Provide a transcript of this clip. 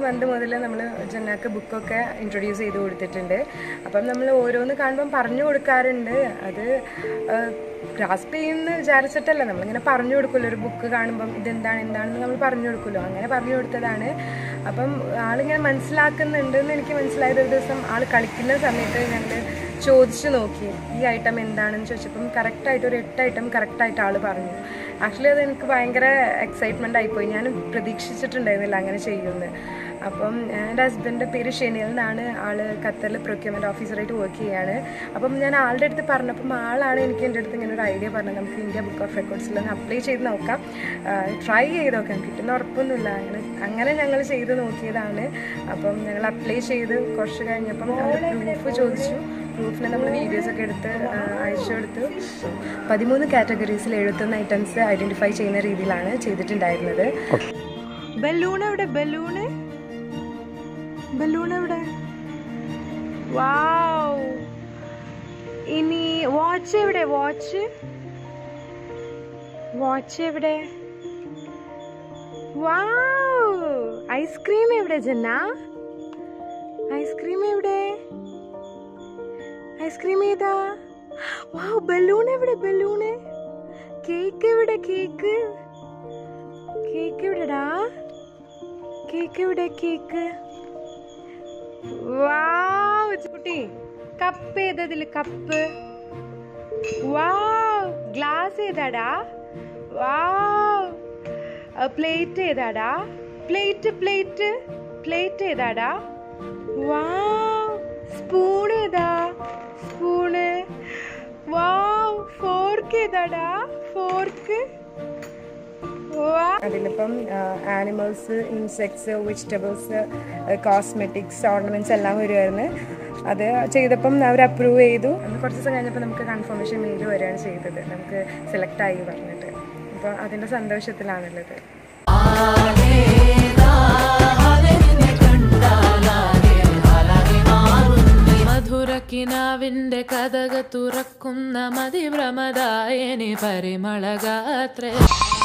month മുതൽ നമ്മൾ ജന്നാക്ക് ബുക്കൊക്കെ ഇൻട്രൊഡ്യൂസ് ചെയ്ത് കൊടുത്തിട്ടുണ്ട് അപ്പം നമ്മൾ ഓരോന്ന് കാണുമ്പം പറഞ്ഞു കൊടുക്കാറുണ്ട് അത് ഗ്രാസ്പ് ചെയ്യുന്ന വിചാരിച്ചിട്ടല്ല നമ്മളിങ്ങനെ പറഞ്ഞു കൊടുക്കുമല്ലോ ഒരു ബുക്ക് കാണുമ്പം ഇതെന്താണ് എന്താണെന്ന് നമ്മൾ പറഞ്ഞു കൊടുക്കുമല്ലോ അങ്ങനെ പറഞ്ഞു കൊടുത്തതാണ് അപ്പം ആളിങ്ങനെ മനസ്സിലാക്കുന്നുണ്ട് എന്ന് എനിക്ക് മനസ്സിലായത് ഒരു ദിവസം ആൾ കളിക്കുന്ന സമയത്ത് ഞങ്ങൾ ചോദിച്ചു നോക്കി ഈ ഐറ്റം എന്താണെന്ന് ചോദിച്ചപ്പം കറക്റ്റായിട്ട് ഒരു എട്ട് ഐറ്റം കറക്റ്റായിട്ട് ആൾ പറഞ്ഞു ആക്ച്വലി അത് എനിക്ക് ഭയങ്കര എക്സൈറ്റ്മെൻ്റ് ആയിപ്പോയി ഞാൻ പ്രതീക്ഷിച്ചിട്ടുണ്ടായിരുന്നില്ല അങ്ങനെ ചെയ്യുമെന്ന് അപ്പം എൻ്റെ ഹസ്ബൻഡിൻ്റെ പേര് ഷെനിൽ എന്നാണ് ആൾ ഖത്തറിൽ പ്രൊക്യൂർമെൻറ്റ് ഓഫീസറായിട്ട് വർക്ക് ചെയ്യാണ് അപ്പം ഞാൻ ആളുടെ അടുത്ത് പറഞ്ഞപ്പം ആളാണ് എനിക്ക് എൻ്റെ അടുത്ത് ഇങ്ങനെ ഒരു ഐഡിയ പറഞ്ഞത് നമുക്ക് ഇന്ത്യ ബുക്ക് ഓഫ് റെക്കോർഡ്സിൽ ഒന്ന് അപ്ലൈ ചെയ്ത് നോക്കാം ട്രൈ ചെയ്ത് നോക്കാം കിട്ടുന്ന ഉറപ്പൊന്നുമില്ല അങ്ങനെ അങ്ങനെ ഞങ്ങൾ ചെയ്ത് നോക്കിയതാണ് അപ്പം ഞങ്ങൾ അപ്ലൈ ചെയ്ത് കുറച്ച് കഴിഞ്ഞപ്പം അവർ പ്രൂഫ് ചോദിച്ചു പ്രൂഫിന് നമ്മൾ വീഡിയോസൊക്കെ എടുത്ത് ആ, അയച്ചു കൊടുത്തു പതിമൂന്ന് കാറ്റഗറീസിൽ എഴുതുന്ന ഐറ്റംസ് ഐഡൻറ്റിഫൈ ചെയ്യുന്ന രീതിയിലാണ് ചെയ്തിട്ടുണ്ടായിരുന്നത് ബലൂൺ എവിടെ ബലൂണ് ബലൂൺ എവിടെ വാവ് ഇനി വാച്ച് എവിടെ വാച്ച് വാച്ച് എവിടെ വാവ് ഐസ്ക്രീം എവിടെ ജന്ന ഐസ്ക്രീം എവിടെ ഐസ്ക്രീം ഏതാ വാവ് ബലൂൺ എവിടെ ബലൂണ് കേക്ക് എവിടെ കേക്ക് കേക്ക് എവിടെടാ കേക്ക് എവിടെ കേക്ക് വാവ് കുട്ടി കപ്പ് ഏതതില് കപ്പ് വാവ് ഗ്ലാസ് ഏതാടാ വാവ് പ്ലേറ്റ് ഏതാടാ പ്ലേറ്റ് പ്ലേറ്റ് പ്ലേറ്റ് ഏതാടാ വാവ് സ്പൂൺ ഏതാ സ്പൂണ് വാവ് ഫോർക്ക് ഏതാടാ ഫോർക്ക് അതിലിപ്പം animals insects vegetables cosmetics ornaments എല്ലാം വരുമായിരുന്നു അത് ചെയ്തപ്പം അവർ അപ്രൂവ് ചെയ്തു അന്ന് കുറച്ച് ദിവസം കഴിഞ്ഞപ്പോൾ നമുക്ക് കൺഫർമേഷൻ മെയിൽ വരികയാണ് ചെയ്തത് നമുക്ക് സെലക്ട് ആയി പറഞ്ഞിട്ട് അപ്പോൾ അതിൻ്റെ സന്തോഷത്തിലാണുള്ളത് മധുരക്കിനാവിന്റെ കഥക തുറക്കുന്ന മതിഭ്രമദായനി പരിമളഗാത്രേ